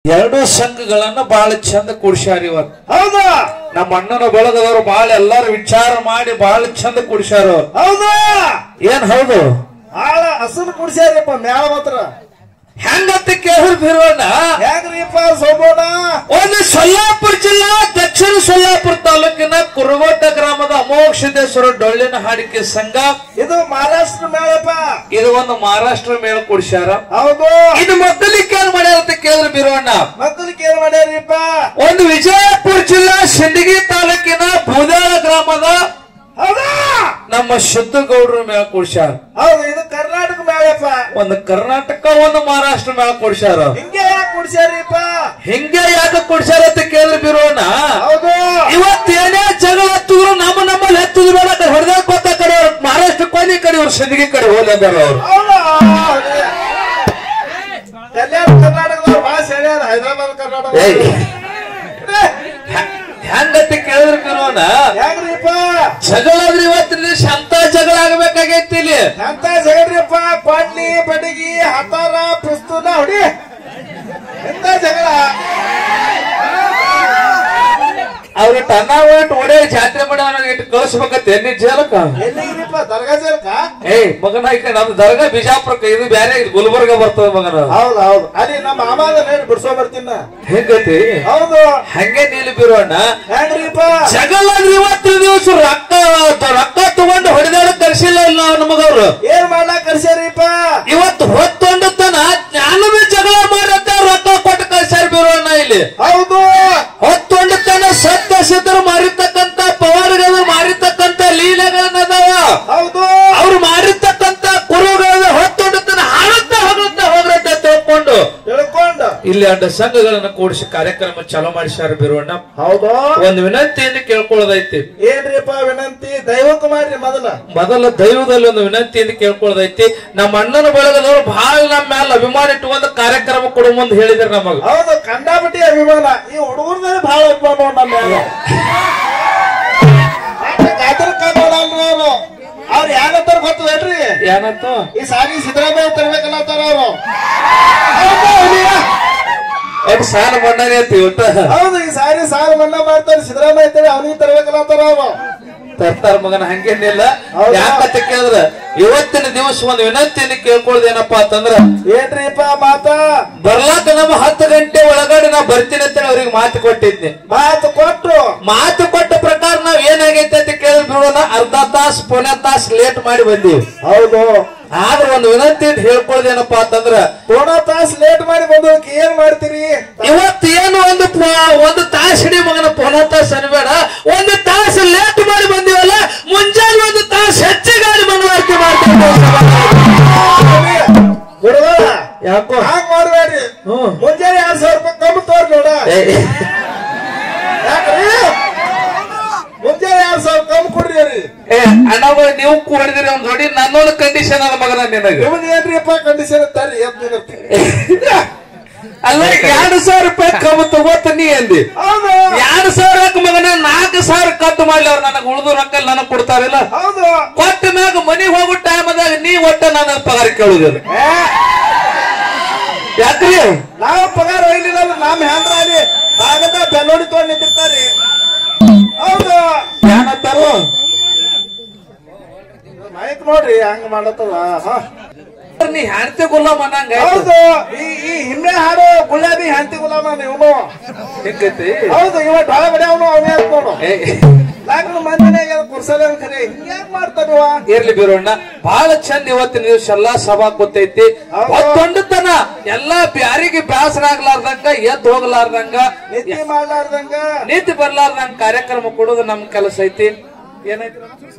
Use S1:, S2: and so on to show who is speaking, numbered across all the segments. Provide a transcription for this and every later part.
S1: ಎರಡು ಸಂಘಗಳನ್ನ ಬಹಳ ಚಂದ ಕೂಡ್ಸ್ಯಾರ ಇವತ್ತು
S2: ಹೌದಾ
S1: ನಮ್ಮ ಅಣ್ಣನ ಬಳಗದವರು ಬಹಳ ಎಲ್ಲಾರು ವಿಚಾರ ಮಾಡಿ ಬಹಳ ಚಂದ ಕೂಡ್ಸ್ಯಾರ ಅವ್ರು.
S2: ಹೌದಾ
S1: ಏನ್ ಹೌದು
S2: ಆಳ ಹಸರು ಕುಡ್ಸ್ಯಾರಪ್ಪ ಮ್ಯಾಲ ಮಾತ್ರ
S1: ಹೆಂಗಂತ ಕೇಳಿದ್ರು ಬೀರೋಣ
S2: ಹೆಂಗ್ರಿಪ್ಪ ಸೋಬೋಣ
S1: ಒಂದು ಸೊಲ್ಲಾಪುರ ಜಿಲ್ಲಾ ದಕ್ಷಿಣ ಸೊಲ್ಲಾಪುರ ತಾಲೂಕಿನ ಕುರುಗೋಟ ಗ್ರಾಮದ ಅಮೋಘ ಸಿದ್ದೇಶ್ವರ ಡೊಳ್ಳಿನ ಹಾಡಿಕೆ ಸಂಘ
S2: ಇದು ಮಹಾರಾಷ್ಟ್ರ ಮೇಳಪ್ಪ
S1: ಇದು ಒಂದು ಮಹಾರಾಷ್ಟ್ರ ಮೇಳ ಕೊಡ್ಸ್ಯಾರ
S2: ಹೌದು
S1: ಇದು ಮೊದಲಿಕ್ಕೆ ಏನ್ ಮಾಡ್ಯಾರ ಅಂತ ಕೇಳಿದ್ರು ಬೀರೋಣ
S2: ಮಕ್ಕಳಿಗೆ ಏನ್ ಮಾಡ್ಯಾರಿಪ್ಪ
S1: ಒಂದು ವಿಜಯಪುರ ಜಿಲ್ಲಾ ಸಿಂದಗಿ ತಾಲೂಕಿನ ಬೂದಾಳ ಗ್ರಾಮದ
S2: ಹೌದಾ
S1: ನಮ್ಮ ಶುದ್ಧಗೌಡರ ಮೇಳ ಕೊಡ್ಸ್ಯಾರ
S2: ಹೌದು ಇದು ಕರ್ನಾಟಕ ಮೇಳಪ್ಪ
S1: ಒಂದು ಕರ್ನಾಟಕ ಒಂದು ಮಹಾರಾಷ್ಟ್ರ ಮೇಳ ಕೊಡ್ಸ್ಯಾರ
S2: ಹಿಂಗೆ ಯಾಕೆ ಕುಡ್ಸ್ಯಾರಿಪ್ಪ
S1: ಹಿಂಗೆ ಯಾಕೆ ಕೊಡ್ಸ್ಯಾರ ಅಂತ ಕೇಳಿದ್ರು ಬೀರೋಣ
S2: ಹೌದು
S1: ಇವತ್ತೇನೇ ಜಗಳ ಹತ್ತಿದ್ರು ನಮ್ಮ ನಮ್ಮಲ್ಲಿ ಹತ್ತಿದ್ರು ಬೇಡ ಕಡೆ ಹೊಡೆದಾಗ ಕೊತ್ತ ಕಡೆ ಅವ್ರು ಮಹಾರಾಷ್ಟ್ರ ಕೊನೆ ಕಡೆ ಅವ್ರು ಸಿಂದಗಿ ಕಡೆ ಹೋಲಿ ಅಂದಾರ ಅವ್ರು
S2: ಹೌದಾ ಕಲ್ಯಾಣ ಕರ್ನಾಟಕದವ್ರು ಭಾಳ ಹೇಳ್ಯಾರ ಹೈದರಾಬಾದ್ ಕರ್ನಾಟಕ
S1: ಏಯ್. ಹೆಂಗಂತ ಕೇಳಿದ್ರು ಬೀರೋಣ
S2: ಹೆಂಗ್ರಿಪ್ಪ
S1: ಜಗಳ ಅಂದ್ರೆ ಇವತ್ತಿನ ದಿವಸ ಅಂತ ಜಗಳ ಆಗ್ಬೇಕಾಗೈತಿ ಇಲ್ಲಿ
S2: ಎಂತ ಜಗಡ್ರಿಪ್ಪ ಪಾಟ್ಲಿ ಬಡಗಿ ಹತಾರ ಪಿಸ್ತೂಲ ಹೊಡಿ ಎಂತ ಜಗಳ
S1: ಅವ್ರ ಟನ್ನಾವಟ್ ಒಡೆ ಜಾತ್ರೆ ಮಾಡಿ ಅವ್ನಿಗೆ ಇಟ್ಟು ಕಳಿಸ್ಬೇಕಂತ ಎಲ್ಲಿ ಜೇಲಕ್ಕ
S2: ಎಲ್ಲಿಗ್ರಿಪ್ಪ ದರ್ಗಾ ಜಲ್ಕ
S1: ಏಯ್ ಮಗನ ಈ ಕಡೆ ನಮ್ದು ದರ್ಗಾ ಬಿಜಾಪುರಕ್ಕೆ ಇದು ಬೇರೆ ಇದು ಗುಲ್ಬರ್ಗ ಬರ್ತದ ಮಗನ
S2: ಹೌದು ಹೌದು ಅಲ್ಲಿ ನಮ್ಮ ಮಾಮಾದ ನೋಡಿ ಬಿಡ್ಸೋ ಬರ್ತೀನ
S1: ಹೆಂಗತಿ
S2: ಹೌದು
S1: ಹಂಗೆ ನೀಲಿ ಬೀರೋಣ
S2: ಹೆಂಗ್ರಿಪ್ಪ
S1: ಜಗಳ ಅಂದ್ರೆ ಇವತ್ತಿನ ದಿವಸ ರೊಕ್ಕ ರೊಕ್ಕ ತಗೊಂಡು ಹೊಡೆದಾಡ ಕರ್ಸಿಲ್ಲ ಇಲ್ಲ ನಮಗವ್ರು
S2: ಏನ್ ಮಾಡ್ಲಾಕ್ ಕರ್ಸ್ಯಾರಿಪ್ಪ
S1: ಇವತ್ತು ಹೊತ್ತೊಂಡು ತನ ಜ್ಞಾನವೇ ಜಗಳ ಮಾಡತ್ತ ರೊಕ್ಕ ಕೊಟ್ಟು ಕಳ್ಸ್ಯಾರ ಬೀರೋಣ ಇಲ್ಲಿ
S2: ಹೌದು
S1: ಹೊತ್ತೊಂಡು ತನ ಸತ್ಯ ಸಿದ್ಧರು ಮಾರಿರ್ತಕ್ಕಂತ ಪವಾರಗಳು ಮಾರಿರ್ತಕ್ಕಂತ ಲೀಲೆಗಳನ್ನದಾವ
S2: ಹೌದು
S1: ಅವ್ರು ಮಾರಿರ್ತಕ್ಕಂತ ಕುರುಗಳು ಹೊತ್ತೊಂಡು ತನ ಹಾಡುತ್ತಾ ಹೋಗುತ್ತಾ ಹೋಗ್ರತ್ತ ತಿಳ್ಕೊಂಡು
S2: ತಿಳ್ಕೊಂಡು
S1: ಇಲ್ಲಿ ಅಂಡ ಸಂಘಗಳನ್ನ ಕೂಡಿಸಿ ಕಾರ್ಯಕ್ರಮ ಚಾಲೂ ಮಾಡಿಸ್ಯಾರ ಬೀರೋಣ
S2: ಹೌದು
S1: ಒಂದು ವಿನಂತಿಯನ್ನು ಕೇಳ್ಕೊಳ್ಳೋದೈತಿ
S2: ಏನ್ರಿಪ್ಪ ವಿನಂತಿ ದೈವಕ್ಕೆ ಮಾಡ್ರಿ ಮೊದಲ
S1: ಮೊದಲ ದೈವದಲ್ಲಿ ಒಂದು ವಿನಂತಿಯನ್ನು ಕೇಳ್ಕೊಳ್ಳೋದೈತಿ ನಮ್ಮ ಅಣ್ಣನ ಬಳಗದವರು ಬಹಳ ನಮ್ಮ ಮೇಲೆ ಅಭಿಮಾನ ಇಟ್ಟುಕೊಂಡು ಕಾರ್ಯಕ್ರಮ ಕೊಡು ಮುಂದೆ ಹೇಳಿದ್ರು ನಮಗ
S2: ಹೌದು ಕಂಡಾಪಟ್ಟಿ ಅಭಿಮಾನ ಈ ಹುಡುಗರ್ದಲ್ಲಿ ಬಹಳ ಅಭಿಮಾನ ನೋಡ್ ನಮ್ಮ ಮ್ಯಾಲ. ಮತ್ತೆ ಗಾತ್ರ ಕಾಪಾಡಲ್ರಿ ಅವ್ರು ಅವ್ರು ಯಾರಂತಾರ ಗೊತ್ತದೇನ್ರಿ
S1: ಏನಂತ
S2: ಈ ಸಾರಿ ಸಿದ್ದರಾಮಯ್ಯ ತರ್ಬೇಕನ್ನತ್ತಾರ ಅವ್ರು
S1: ಅವ್ರು ಸಾಲ ಬಂಡನೆ ಐತಿ ಒಟ್ಟ
S2: ಹೌದು ಈ ಸಾರಿ ಸಾಲ ಮನ್ನಾ ಮಾಡ್ತಾರೆ ಸಿದ್ದರಾಮಯ್ಯ ತಳಿ ಅವನಿಗೆ ತರ್ಬೇಕನ್ನತ್ತಾರ ಅವ್ರು
S1: ತರ್ತಾರ ಮಗನ ಹಂಗೇನಿಲ್ಲ
S2: ಹೌದಾ?
S1: ಯಾಕಂತ ಕೇಳಿದ್ರ ಇವತ್ತಿನ ದಿವಸ ಒಂದು ವಿನಂತಿಯನ್ನು ಕೇಳ್ಕೊಳ್ಳೋದು ಏನಪ್ಪಾ ಅಂತಂದ್ರ
S2: ಏನ್ರಿಪ್ಪ ಮಾತ
S1: ಬರ್ಲಾಕ ನಮ್ಮ ಹತ್ತು ಗಂಟೆ ಒಳಗಡೆ ನಾ ಬರ್ತೀನಿ ಅಂತ ಅವ್ರಿಗೆ ಮಾತು ಕೊಟ್ಟಿದ್ನಿ
S2: ಮಾತು ಕೊಟ್ರು
S1: ಮಾತು ಕೊಟ್ಟ ಪ್ರಕಾರ ನಾವ್ ಏನಾಗೈತೆ ಅಂತ ಕೇಳಿ ಬಿಡೋಣ ಅರ್ಧ ತಾಸ್ ಪೊನೆ ತಾಸ್ ಲೇಟ್ ಮಾಡಿ ಬಂದೀವಿ
S2: ಹೌದು
S1: ಆದ್ರೆ ಒಂದು ವಿನಂತಿ ಅಂತ ಹೇಳ್ಕೊಳ್ಳೋದೇನಪ್ಪಾ ಅಂತಂದ್ರ
S2: ಪೂರ್ಣ ತಾಸ್ ಲೇಟ್ ಮಾಡಿ ಬಂದೋಕೆ ಏನ್ ಮಾಡ್ತೀರಿ
S1: ಇವತ್ತು ಏನು ಒಂದು ಪ- ಒಂದು ತಾಸು ಹಿಡಿ ಮಗನ ಪೊನ ತಾಸು ಅನ್ಬೇಡ ಒಂದು ತಾಸು ಲೇಟ್ ಮಾಡಿ ಬಂದಿವಲ್ಲ ಮುಂಜಾನೆ ಒಂದು ತಾಸು ಹೆಚ್ಚು ಗಾಡಿ ಮನವರಿಕೆ ಮಾಡ್ತೀವಿ
S2: ಹುಡುಗ
S1: ಯಾಕೋ
S2: ಹಾಂಗ್ ಮಾಡ್ಬೇಡ್ರಿ
S1: ಹ್ಮ್.
S2: ಮುಂಜಾನೆ ಎರಡ್ ಸಾವಿರ ರೂಪಾಯಿ ಕಮ್ಮಿ ತೋರ್ ನೋಡ
S1: ಏ,
S2: ಯಾಕ್ರಿ ಮುಂಜಾನೆ ಎರಡ್ ಸಾವಿರ ಕಮ್ಮಿ ಕೊಡ್ರಿ ರೀ
S1: ಏ ಅಣ್ಣಗಳು ನೀವು ಕೂಡಿದಿರಿ ಒಂದ್ ನೋಡಿ ನನ್ನೊಂದು ಕಂಡೀಷನ್ ಅದ ಮಗನ ನಿನಗ
S2: ನಿಮ್ದು ಏನ್ರಿಪ್ಪ ಕಂಡೀಷನ್ ತರ್ರಿ ಎದ್ ನಿಂದಿರ್ತೀನಿ.
S1: ಅಲ್ಲ ಎರಡು ಸಾವಿರ ರೂಪಾಯಿ ಕಮ್ಮಿ ತಗೋತ ನೀ ಅಂದಿ
S2: ಹೌದು
S1: ಎರಡು ಸಾವಿರ ಮಗನ ನಾಲ್ಕು ಸಾವಿರ ಕಟ್ ಮಾಡ್ಲಿ ಅವ್ರು ನನಗೆ ಉಳಿದು ರೊಕ್ಕ ನನಗ್ ಕೊಡ್ತಾರಿಲ್ಲ
S2: ಹೌದು
S1: ಕೊಟ್ಟ ಮ್ಯಾಗ ಮನಿಗ್ ಹೋಗೋ ಟೈಮದಾಗ ನೀ ಒಟ್ಟ ನನ್ನ ಪಗಾರ ಕೇಳುದಿಲ್ಲ
S2: ಏ,
S1: ಯಾಕ್ರಿ
S2: ನಾವು ಪಗಾರ ಒಯ್ಲಿಲ್ಲ ಅಂದ್ರೆ ನಮ್ಮ ಹ್ಯಾಂಡ್ರ ಅಲ್ಲಿ ಭಾಗದ ಬೆಲ್ಲೋಡಿ ತಗೊಂಡ್ ನಿಂತಿರ್ತಾರಿ ಹೌದು
S1: ಏನಂತಾರು
S2: ಮೈಕ್ ನೋಡ್ರಿ ಹಂಗ ಮಾಡತ್ತದ ಹಾ.
S1: ನೀ ಹೆಣ್ತಿ ಗುಲಾಮ್ ಅನ್ನಂಗ
S2: ಹೌದು ಈ ಈ ಹಿಂದೆ ಹಾಡು ಗುಲಾಬಿ ಹಂತಿ ಗುಲಾಮ ಇವನು
S1: ಹೆಂಗೈತಿ
S2: ಹೌದು ಇವ ಡಾಳ ಬಡಿ ಅವನು ಅವನೇ ಅಂತ ನೋಡು
S1: ಏ,
S2: ಲಾಕ್ನ ಮಂದಿನಾಗ ಕುರ್ಸಲ ಖರೆ ಹಿಂಗ್ಯಾಕ್ ಮಾಡ್ತಾನ ಇವ
S1: ಇರ್ಲಿ ಬೀರೋಣ್ಣ ಬಹಳ ಚಂದ ಇವತ್ತಿನ ದಿವಸ ಎಲ್ಲಾ ಸಭಾ ಗೊತ್ತೈತಿ
S2: ಹೌದು.
S1: ಒತ್ತೊಂಡತನ ಎಲ್ಲಾ ಬ್ಯಾರಿಗೆ ಬ್ಯಾಸರ ಆಗ್ಲಾರ್ದಂಗ ಎದ್ದು ಹೋಗ್ಲಾರ್ದಂಗ
S2: ನಿತ್ಯ ಮಾಡ್ಲಾರ್ದಂಗ
S1: ನೀತಿ ಬರ್ಲಾರ್ದಂಗ ಕಾರ್ಯಕ್ರಮ ಕೊಡೋದು ನಮ್ ಕೆಲಸ ಐತಿ ಏನೈತಿ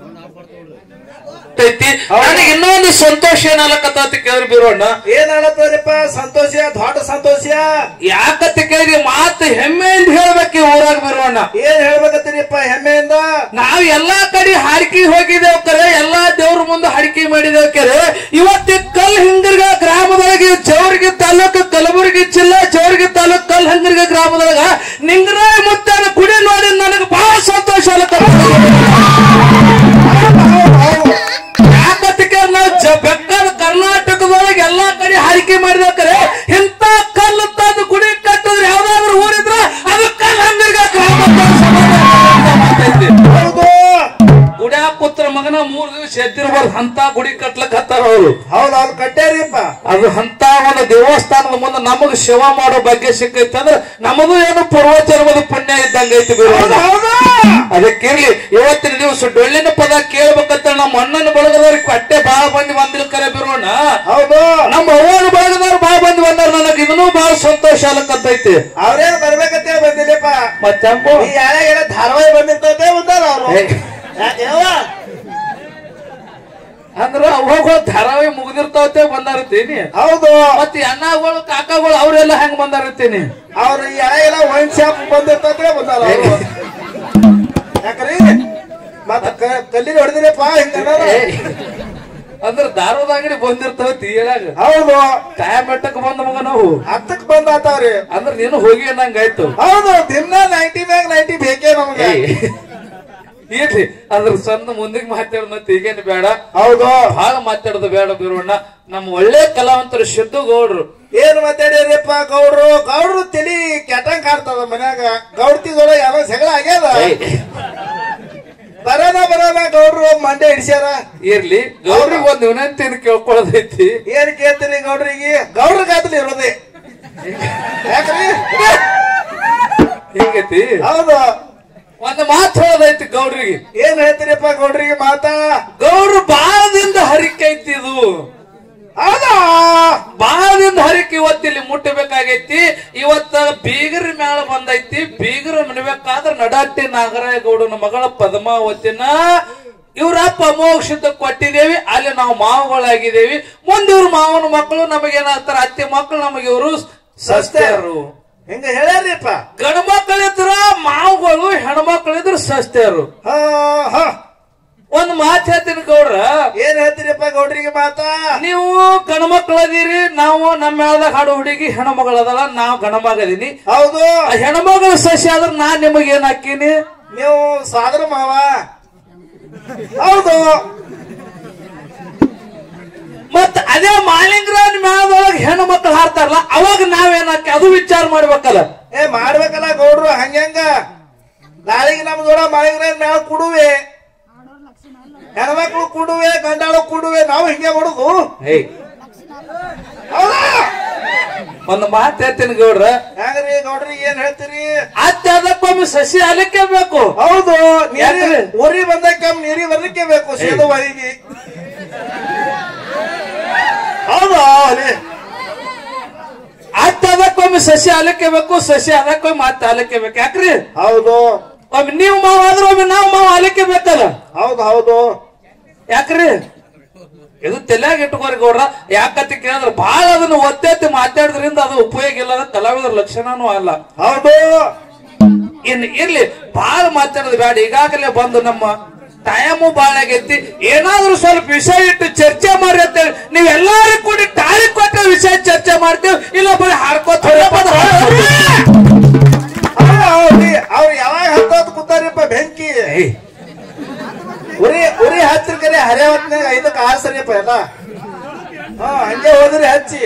S1: ಐತಿ ನನಗೆ ಇನ್ನೊಂದು ಸಂತೋಷ ಏನಲ್ಲಕತ್ತ ಕೇಳಿ ಬೀರೋಣ್ಣ
S2: ಏನ್ ಹೇಳತ್ತವ್ರಿಪ್ಪ ಸಂತೋಷ ದೊಡ್ಡ ಸಂತೋಷ
S1: ಯಾಕಂತ ಕೇಳಿದ್ರಿ ಮಾತು ಹೆಮ್ಮೆಯಿಂದ ಹೇಳ್ಬೇಕು ಈ ಊರಾಗ ಬೀರೋಣ್ಣ
S2: ಏನ್ ಹೇಳ್ಬೇಕತ್ತೀರಿಪ್ಪ ಹೆಮ್ಮೆಯಿಂದ
S1: ನಾವ್ ಎಲ್ಲಾ ಕಡೆ ಹಾಡಿಕೆ ಹೋಗಿದ್ದೇವ್ ಕರೆ ಎಲ್ಲಾ ದೇವ್ರ ಮುಂದೆ ಹಾಡಿಕೆ ಮಾಡಿದೇವ್ ಕರೆ ಇವತ್ತು ಕಲ್ ಹಿಂಗರ್ಗ ಗ್ರಾಮದೊಳಗೆ ಜವರ್ಗಿ ತಾಲೂಕು ಕಲಬುರಗಿ ಜಿಲ್ಲಾ ಜವರ್ಗಿ ತಾಲೂಕು ಕಲ್ ಹಿಂಗರ್ಗ ಗ್ರಾಮದೊಳಗ ನಿಂಗರಾಯ ಮುತ್ತಾನ ಗುಡಿ ನೋಡಿ ನನಗೆ ಬಹಳ ಸಂತೋಷ ಅಲ್ಲಕ್ಕ ಯಾಕಂತ ಕೇಳಿ ನಾವು ಜ- ಬೆಕ್ಕದ ಕರ್ನಾಟಕದೊಳಗೆ ಎಲ್ಲಾ ಕಡೆ ಹಾಡಿಕೆ ಮಾಡಿದೇವ್ ಕರೆ ಇಂತ ಕಲ್ಲು ತಂದು ಗುಡಿ ಕಟ್ಟಿದ್ರೆ ದಿವಸ ಎದ್ದಿರ್ಬಾರ್ದು ಅಂತ ಗುಡಿ ಕಟ್ಲಕ್ ಹತ್ತಾರ ಅವರು
S2: ಹೌದು ಅವ್ರು ಕಟ್ಟ್ಯಾರಿಪ್ಪ
S1: ಅದು ಅಂತ ಒಂದು ದೇವಸ್ಥಾನದ ಮುಂದೆ ನಮಗ್ ಸೇವಾ ಮಾಡೋ ಬಗ್ಗೆ ಸಿಕ್ಕೈತೆ ಅಂದ್ರೆ ನಮಗೂ ಏನು ಪೂರ್ವಜನ್ಮದ ಪುಣ್ಯ ಇದ್ದಂಗೈತಿ
S2: ಹೌದು
S1: ಬಿರೋಣ
S2: ಹೌದು
S1: ಅದಕ್ಕಿರ್ಲಿ ಇವತ್ತಿನ ದಿವಸ ಡೊಳ್ಳಿನ ಪದ ಕೇಳ್ಬೇಕಂತ ನಮ್ಮ ಅಣ್ಣನ ಬಳಗದವ್ರಿಗೆ ಕಟ್ಟೆ ಬಾಳ ಮಂದಿ ಬಂದಿಲ್ ಕರೆ ಬಿರೋಣ
S2: ಹೌದು
S1: ನಮ್ಮ ಅವ್ವನ ಬಳಗದವ್ರು ಬಾಳ ಮಂದಿ ಬಂದಾರ ನನಗೆ ಇದನ್ನೂ ಬಹಳ ಸಂತೋಷ ಆಗಕತ್ತೈತಿ
S2: ಅವ್ರೇನ್ ಬರ್ಬೇಕಂತ ಬಂದಿಲ್ಲಪ್ಪ
S1: ಮತ್ತೆ
S2: ಈ ಯಾರ್ಯಾರ ಧಾರಾವಾಹಿ ಬಂದಿರ್ತದೆ ಬಂದಾರ ಅವ್ರು
S1: ಏ.
S2: ಯಾಕೆ ಯವ್ವ?
S1: ಅಂದ್ರ ಅವಾಗ ಧಾರಾವಾಹಿ ಮುಗ್ದಿರ್ತಾವತ್ತೆ ಬಂದಾರತ್ತೀನಿ
S2: ಹೌದು
S1: ಮತ್ತೆ ಅಣ್ಣಗಳು ಕಾಕಾಗಳು ಅವರೆಲ್ಲ ಹೆಂಗ್ ಬಂದಾರತ್ತೀನಿ
S2: ಅವ್ರು ಈ ಯಾರ್ಯಾರ ವೈನ್ ಶಾಪ್ ಬಂದಿರ್ತದೆ ಬಂದಾರ ಅವ್ರು ಯಾಕ್ರಿ ಮತ್ತ ಕಲ್ಲಿನ ಹೊಡೆದಿರಪ್ಪ ಹಿಂಗ
S1: ಅಂದ್ರ ದಾರದ ಅಂಗಡಿ ಬಂದಿರ್ತಾವತಿ ಹೇಳಾಗ
S2: ಹೌದು
S1: ಕಾಯ ಮಟ್ಟಕ್ಕೆ ಬಂದ ಮಗ ನಾವು
S2: ಹತ್ತಕ್ ಬಂದ್ ಆತಾವ್ರಿ
S1: ಅಂದ್ರ ನೀನು ಹೋಗಿ ಅನ್ನಂಗಾಯ್ತು
S2: ಹೌದು ದಿನ ನೈಂಟಿ ಮ್ಯಾಗ ನೈಂಟಿ ಬೇಕೇ ನಮ್ಗೆ
S1: ಇರ್ಲಿ ಅದ್ರ ಸಣ್ಣ ಮುಂದಿಗೆ ಮಾತಾಡೋಣ ಮತ್ತೆ ಈಗೇನು ಬೇಡ
S2: ಹೌದು
S1: ಬಹಳ ಮಾತಾಡೋದು ಬೇಡ ಬೀರೋಣ ನಮ್ಮ ಒಳ್ಳೆ ಕಲಾವಂತರು ಸಿದ್ದು ಗೌಡ್ರು
S2: ಏನ್ ಮಾತಾಡ್ಯಾರಪ್ಪ ಗೌಡ್ರು ಗೌಡ್ರು ತಲಿ ಕೆಟ್ಟಂಗ್ ಕಾಡ್ತದ ಮನ್ಯಾಗ ಗೌಡ್ತಿದೊಳ ಯಾವ ಜಗಳ ಆಗ್ಯದ ಬರೋಣ ಬರೋಣ ಗೌಡ್ರು ಮಂಡೆ ಹಿಡ್ಸ್ಯಾರ
S1: ಇರ್ಲಿ ಗೌಡ್ರಿಗೆ ಒಂದ್ ವಿನಂತಿಯನ್ನು ಕೇಳ್ಕೊಳ್ಳೋದೈತಿ
S2: ಏನ್ ಕೇಳ್ತೀರಿ ಗೌಡ್ರಿಗೆ ಗೌಡ್ರ ಗಾತ್ಲಿ ಇರೋದೆ ಯಾಕ್ರಿ
S1: ಹಿಂಗೈತಿ
S2: ಹೌದು
S1: ಒಂದ್ ಮಾತು ಹೇಳೋದೈತಿ ಗೌಡ್ರಿಗೆ
S2: ಏನ್ ಹೇಳ್ತೀರಪ್ಪ ಗೌಡ್ರಿಗೆ ಮಾತಾ
S1: ಗೌಡ್ರು ಬಾಳದಿಂದ ಹರಿಕೆ ಐತಿ ಇದು
S2: ಹೌದಾ
S1: ಬಾಳದಿಂದ ಹರಿಕೆ ಇವತ್ತಿಲ್ಲಿ ಮುಟ್ಟಬೇಕಾಗೈತಿ ಇವತ್ತ ಬೀಗರ ಮ್ಯಾಲ ಬಂದೈತಿ ಬೀಗರ ಮನಬೇಕಾದ್ರ ನಡಾಟಿ ನಾಗರಾಯಗೌಡನ ಮಗಳ ಪದ್ಮಾವತಿನ ಇವ್ರಪ್ಪ ಅಮೋಕ್ಷದ ಕೊಟ್ಟಿದೇವಿ ಅಲ್ಲಿ ನಾವು ಮಾವುಗಳಾಗಿದ್ದೇವಿ ಮುಂದೆ ಇವ್ರ ಮಾವನ ಮಕ್ಕಳು ನಮಗೇನಾಗ್ತಾರ ಅತ್ತೆ ಮಕ್ಕಳು ನಮಗೆ ಇವರು ಸಸ್ತ್ಯರು
S2: ಹಿಂಗ ಹೇಳ್ಯಾರಿಪ್ಪ
S1: ಗಂಡ ಮಕ್ಕಳಿದ್ರ ಮಾವುಗಳು ಹೆಣ್ಮಕ್ಳಿದ್ರ ಸಸ್ತ್ಯರು
S2: ಹಾ ಹಾ
S1: ಒಂದ್ ಮಾತು ಹೇಳ್ತೀನಿ ಗೌಡ್ರ
S2: ಏನ್ ಹೇಳ್ತೀರಪ್ಪ ಗೌಡ್ರಿಗೆ ಮಾತಾ
S1: ನೀವು ಗಣಮಕ್ಳದೀರಿ ನಾವು ನಮ್ಮ ಮೇಳದಾಗ ಹಾಡು ಹುಡುಗಿ ಹೆಣ್ಮಗಳದಲ್ಲ ನಾವು ಗಣಮಗದೀನಿ
S2: ಹೌದು
S1: ಆ ಹೆಣ್ಮಗಳ ಸಸ್ಯ ಆದ್ರ ನಾನ್ ನಿಮಗೆ ಏನ್ ಹಾಕೀನಿ
S2: ನೀವು ಸಾದ್ರ ಮಾವ ಹೌದು
S1: ಮತ್ ಅದೇ ಮಾಲಿಂಗ್ರಾನ್ ಮೇಳದೊಳಗ ಹೆಣ್ಣು ಮಕ್ಳು ಹಾಡ್ತಾರಲ್ಲ ಅವಾಗ ನಾವೇನ್ ಹಾಕಿ ಅದು ವಿಚಾರ ಮಾಡ್ಬೇಕಲ್ಲ
S2: ಏ ಮಾಡ್ಬೇಕಲ್ಲ ಗೌಡ್ರು ಹಂಗ್ಯಾಂಗ ನಾಳೆಗೆ ನಮ್ದೊಳ ಮಾಡಿದ್ರೆ ನಾವು ಕೊಡುವೆ ಹೆಣ್ಮಕ್ಳು ಕೊಡುವೆ ಗಂಡಾಳು ಕೊಡುವೆ ನಾವು ಹಿಂಗೆ ಮಾಡುದು
S1: ಏಯ್
S2: ಹೌದಾ
S1: ಒಂದು ಮಾತು ಹೇಳ್ತೀನಿ ಗೌಡ್ರ
S2: ಹೆಂಗ್ರಿ ಗೌಡ್ರಿಗೆ ಏನ್ ಹೇಳ್ತೀರಿ
S1: ಅತ್ತೆ ಅದಕ್ಕೊಮ್ಮೆ ಸಸಿ ಅಲಕ್ಕೆ ಬೇಕು
S2: ಹೌದು ನೀರಿ
S1: ಯಾಕ್ರಿ?
S2: ಊರಿ ಬಂದಕ್ಕೆ ನೀರಿ ಬರ್ಲಿಕ್ಕೆ ಬೇಕು ಸೇದು ಬಾಯಿಗೆ ಹೌದು ಅಲ್ಲಿ
S1: ಅತ್ತೆ ಅದಕ್ಕೊಮ್ಮೆ ಸಸಿ ಅಲಕ್ಕೆ ಬೇಕು ಸಸಿ ಅದಕ್ಕೊಮ್ಮೆ ಮತ್ತೆ ಅಲಕ್ಕೆ ಬೇಕು ಯಾಕ್ರಿ
S2: ಹೌದು
S1: ಒಮ್ಮೆ ನೀವು ಮಾವ ಆದ್ರೆ ಒಮ್ಮೆ ನಾವು ಮಾವ ಅಲಕ್ಕೆ ಬೇಕಲ್ಲ
S2: ಹೌದು ಹೌದು
S1: ಯಾಕ್ರಿ ಇದು ತಲೆಯಾಗ ಇಟ್ಕೋರಿ ಗೌಡ್ರ ಯಾಕಂತ ಕೇಳಿದ್ರೆ ಬಹಳ ಅದನ್ನ ಒತ್ತೆತ್ತಿ ಮಾತಾಡೋದ್ರಿಂದ ಅದು ಉಪಯೋಗ ಇಲ್ಲ ಅದು ಕಲಾವಿದರ ಲಕ್ಷಣನೂ ಅಲ್ಲ
S2: ಹೌದು
S1: ಇನ್ ಇರ್ಲಿ ಬಹಳ ಮಾತಾಡೋದು ಬೇಡ ಈಗಾಗಲೇ ಬಂದು ನಮ್ಮ ಟೈಮು ಬಾಳ ಆಗೈತಿ ಏನಾದ್ರೂ ಸ್ವಲ್ಪ ವಿಷಯ ಇಟ್ಟು ಚರ್ಚೆ ಮಾಡಿ ಅಂತೇಳಿ ನೀವೆಲ್ಲಾರು ಕೂಡಿ ತಾಳಿ ಕೊಟ್ಟ ವಿಷಯ ಚರ್ಚೆ ಮಾಡ್ತೇವೆ ಇಲ್ಲ ಬರೀ ಹಾಡ್ಕೋತ ಹೊರಪದ ಹಾಡ್ಕೋತ.
S2: ಹೌದು ಹೌದು ಅವ್ರು ಯಾವಾಗ ಹತ್ತೋತ್ ಕೂತಾರಿಪ್ಪ ಬೆಂಕಿ
S1: ಏಯ್,
S2: ಉರಿ ಉರಿ ಹತ್ತಿರ ಕರೆ ಹರಿಯಾವತ್ನಾಗ ಐದಕ್ಕೆ ಆರು ಸರಿಯಪ್ಪ ಎಲ್ಲ ಹಾ ಹಂಗೆ ಹೋದ್ರಿ ಹಚ್ಚಿ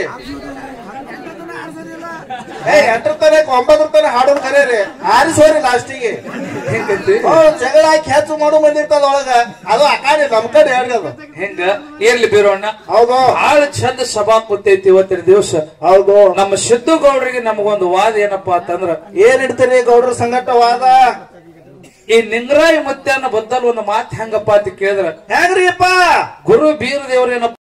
S2: ಏ ಎಂಟರ ತನಕ ಒಂಬತ್ತರ ತನಕ ಹಾಡೋನ್ ಕರೀರಿ ಆರಿಸೋರಿ ಲಾಸ್ಟಿಗೆ
S1: ಹೆಂಗೈತಿ
S2: ಹ್ಮ್ ಜಗಳ ಹಾಕಿ ಹೆಚ್ಚು ಮಾಡು ಬಂದಿರ್ತದ ಒಳಗ ಅದು ಆ ಕಡೆ ನಮ್ ಕಡೆ ಹೇಳ್ರಿ ಅದು
S1: ಹೆಂಗ ಇರ್ಲಿ ಬೀರೋಣ
S2: ಹೌದು
S1: ಬಹಳ ಚಂದ ಸಭಾ ಕೂತೈತಿ ಇವತ್ತಿನ ದಿವಸ
S2: ಹೌದು
S1: ನಮ್ಮ ಸಿದ್ದು ಗೌಡ್ರಿಗೆ ನಮಗೊಂದು ವಾದ ಏನಪ್ಪಾ ಅಂತಂದ್ರ
S2: ಏನ್ ಇಡ್ತೀರಿ ಗೌಡ್ರ ಸಂಗಟವಾದ
S1: ಈ ನಿಂಗರಾಯಿ ಮುತ್ಯನ ಬದ್ದಲ್ ಒಂದು ಮಾತು ಹೆಂಗಪ್ಪ ಅಂತ ಕೇಳಿದ್ರ
S2: ಹೆಂಗ್ರಿಪ್ಪ
S1: ಗುರು ಬೀರ ದೇವ್ರ ಏನಪ್ಪ